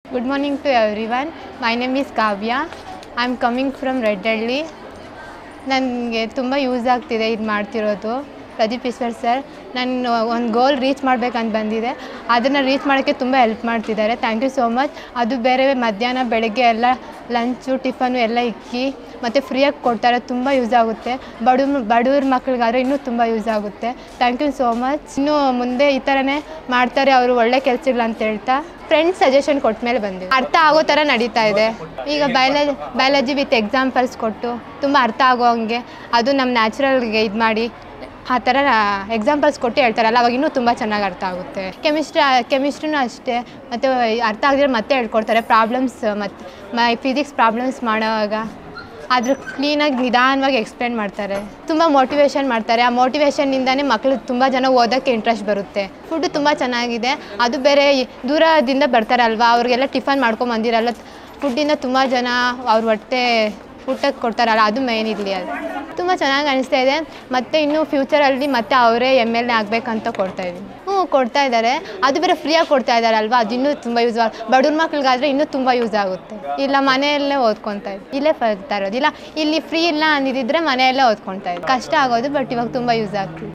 Good morning to everyone. My name is Kavya. I am coming from Reddalli ನನಗೆ ತುಂಬ use ಆಗ್ತಿದೆ ಇದು ಮಾಡ್ತಿರೋದು ಪ್ರದೀಪ್ ಈಶ್ವರ್ ಸರ್ ನಾನು ಒಂದು ಗೋಲ್ ರೀಚ್ ಮಾಡ್ಬೇಕಂತ ಬಂದಿದೆ ಅದನ್ನು ರೀಚ್ ಮಾಡೋಕ್ಕೆ ತುಂಬ ಹೆಲ್ಪ್ ಮಾಡ್ತಿದ್ದಾರೆ ಥ್ಯಾಂಕ್ ಯು ಸೋ ಮಚ್ ಅದು ಬೇರೆ ಮಧ್ಯಾಹ್ನ ಬೆಳಗ್ಗೆ ಎಲ್ಲ ಲಂಚು ಟಿಫನು ಎಲ್ಲ ಇಕ್ಕಿ ಮತ್ತು ಫ್ರೀಯಾಗಿ ಕೊಡ್ತಾರೆ ತುಂಬ ಯೂಸ್ ಆಗುತ್ತೆ ಬಡ ಬಡವ್ರ ಮಕ್ಳಿಗಾದ್ರೆ ಇನ್ನೂ ತುಂಬ ಯೂಸ್ ಆಗುತ್ತೆ ಥ್ಯಾಂಕ್ ಯು ಸೋ ಮಚ್ ಇನ್ನೂ ಮುಂದೆ ಈ ಥರನೇ ಮಾಡ್ತಾರೆ ಅವರು ಒಳ್ಳೆ ಕೆಲಸಗಳು ಅಂತ ಹೇಳ್ತಾ ಫ್ರೆಂಡ್ಸ್ ಸಜೆಷನ್ ಕೊಟ್ಟ ಮೇಲೆ ಬಂದಿದೆ ಅರ್ಥ ಆಗೋ ಥರ ನಡೀತಾ ಇದೆ ಈಗ ಬಯಾಲಜಿ ಬಯಾಲಜಿ ವಿತ್ ಎಕ್ಸಾಂಪಲ್ಸ್ ಕೊಟ್ಟು ತುಂಬ ಅರ್ಥ ಆಗೋ ಹಂಗೆ ಅದು ನಮ್ಮ ನ್ಯಾಚುರಲ್ಗೆ ಇದು ಮಾಡಿ ಆ ಥರ ಎಕ್ಸಾಂಪಲ್ಸ್ ಕೊಟ್ಟು ಹೇಳ್ತಾರಲ್ಲ ಅವಾಗ ಇನ್ನೂ ತುಂಬ ಚೆನ್ನಾಗಿ ಅರ್ಥ ಆಗುತ್ತೆ ಕೆಮಿಸ್ಟ್ರಿ ಕೆಮಿಸ್ಟ್ರಿನೂ ಅಷ್ಟೇ ಮತ್ತು ಅರ್ಥ ಆಗದಿರೋ ಮತ್ತೆ ಹೇಳ್ಕೊಡ್ತಾರೆ ಪ್ರಾಬ್ಲಮ್ಸ್ ಮತ್ತು ಮೈ ಫಿಸಿಕ್ಸ್ ಪ್ರಾಬ್ಲಮ್ಸ್ ಮಾಡೋವಾಗ ಆದರೂ ಕ್ಲೀನಾಗಿ ನಿಧಾನವಾಗಿ ಎಕ್ಸ್ಪ್ಲೇನ್ ಮಾಡ್ತಾರೆ ತುಂಬ ಮೋಟಿವೇಶನ್ ಮಾಡ್ತಾರೆ ಆ ಮೋಟಿವೇಶನ್ನಿಂದನೇ ಮಕ್ಕಳು ತುಂಬ ಜನ ಓದೋಕ್ಕೆ ಇಂಟ್ರೆಸ್ಟ್ ಬರುತ್ತೆ ಫುಡ್ಡು ತುಂಬ ಚೆನ್ನಾಗಿದೆ ಅದು ಬೇರೆ ಈ ದೂರದಿಂದ ಬರ್ತಾರಲ್ವ ಅವ್ರಿಗೆಲ್ಲ ಟಿಫನ್ ಮಾಡ್ಕೊಂಡು ಬಂದಿರಲ್ಲ ಫುಡ್ಡಿಂದ ತುಂಬ ಜನ ಅವ್ರ ಹೊಟ್ಟೆ ಊಟಕ್ಕೆ ಕೊಡ್ತಾರಲ್ಲ ಅದು ಮೇಯ್ನ್ ಇರಲಿ ಅದು ತುಂಬ ಚೆನ್ನಾಗಿ ಅನಿಸ್ತಾ ಇದೆ ಮತ್ತು ಇನ್ನೂ ಫ್ಯೂಚರಲ್ಲಿ ಮತ್ತೆ ಅವರೇ ಎಮ್ ಎಲ್ ಎ ಆಗಬೇಕಂತ ಕೊಡ್ತಾ ಇದ್ದೀನಿ ಹ್ಞೂ ಕೊಡ್ತಾ ಇದ್ದಾರೆ ಅದು ಬೇರೆ ಫ್ರೀಯಾಗಿ ಕೊಡ್ತಾ ಇದ್ದಾರಲ್ವ ಅದು ಇನ್ನೂ ತುಂಬ ಯೂಸ್ ಬಡವ್ರ ಮಕ್ಳಿಗಾದರೆ ಇನ್ನೂ ತುಂಬ ಯೂಸ್ ಆಗುತ್ತೆ ಇಲ್ಲ ಮನೆಯಲ್ಲೇ ಓದ್ಕೊತಾ ಇದ್ದೆ ಇಲ್ಲೇ ಬರ್ತಾ ಇರೋದು ಇಲ್ಲ ಇಲ್ಲಿ ಫ್ರೀ ಇಲ್ಲ ಅಂದಿದ್ದರೆ ಮನೆಯಲ್ಲೇ ಓದ್ಕೊತಾ ಇದ್ದೆ ಕಷ್ಟ ಆಗೋದು ಬಟ್ ಇವಾಗ ತುಂಬ ಯೂಸ್ ಆಗ್ತಿದೆ